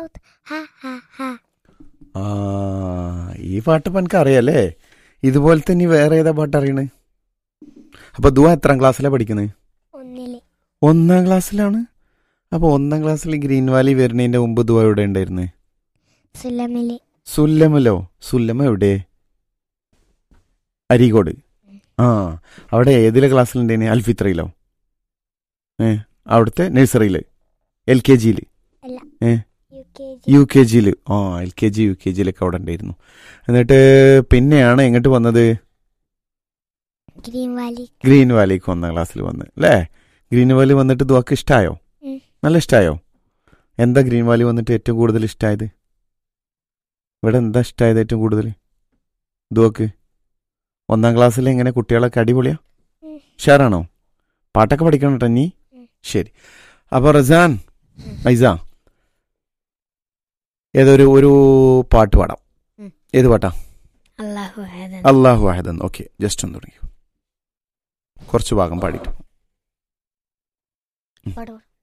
out. Ha ha ha. ആ ഈ പാട്ട് ഇപ്പൊ എനിക്ക് അറിയാലേ ഇതുപോലെ തന്നെ വേറെ ഏതാ പാട്ട് അറിയണേ അപ്പൊ ദുവ എത്രാം ക്ലാസ്സിലാ പഠിക്കുന്നത് ഒന്നില് ഒന്നാം ക്ലാസ്സിലാണ് അപ്പൊ ഒന്നാം ക്ലാസ്സിൽ ഗ്രീൻ വാലി വരുന്നതിന്റെ മുമ്പ് ദുവ എവിടെ ഉണ്ടായിരുന്നേ സുലമില് സുല്ലമലോ സുല്ലമ എവിടെ അരീകോട് ആ അവിടെ ഏതിലെ ക്ലാസ്സിലുണ്ടേനെ അൽഫിത്രയിലോ ഏ അവിടുത്തെ നഴ്സറിയില് എൽ കെ ജിയിൽ U K G U K ജിയിൽ ആ L K G U K ജിയിലൊക്കെ അവിടെ ഉണ്ടായിരുന്നു എന്നിട്ട് പിന്നെയാണ് എങ്ങോട്ട് വന്നത് ഗ്രീൻ വാലി ഗ്രീൻ വാലിക്ക് ഒന്നാം ക്ലാസ്സിൽ വന്ന് അല്ലേ ഗ്രീൻ വാലി വന്നിട്ട് ദുവാക്ക് ഇഷ്ടമായോ ഉം. നല്ല ഇഷ്ടമായോ എന്താ ഗ്രീൻ വാലി വന്നിട്ട് ഏറ്റവും കൂടുതൽ ഇഷ്ടമായത് ഇവിടെ എന്താ ഇഷ്ടമായത് ഏറ്റവും കൂടുതൽ ദുവക്ക് ഒന്നാം ക്ലാസ്സിൽ എങ്ങനെ കുട്ടികളൊക്കെ അടിപൊളിയാ ഉം. ഷെയറാണോ പാട്ടൊക്കെ പഠിക്കണം കേട്ടോ നീ ഉം. ശരി അപ്പോൾ റസാൻ ഐസ ഏതൊരു ഒരു പാട്ട് പാടാം ഉം. ഏത് പാട്ടാ അള്ളാഹു ആദൻ അള്ളാഹു അഹദൻ ഓക്കെ ജസ്റ്റ് ഒന്ന് തുടങ്ങി കുറച്ച് ഭാഗം പാടിയിട്ട് പാടും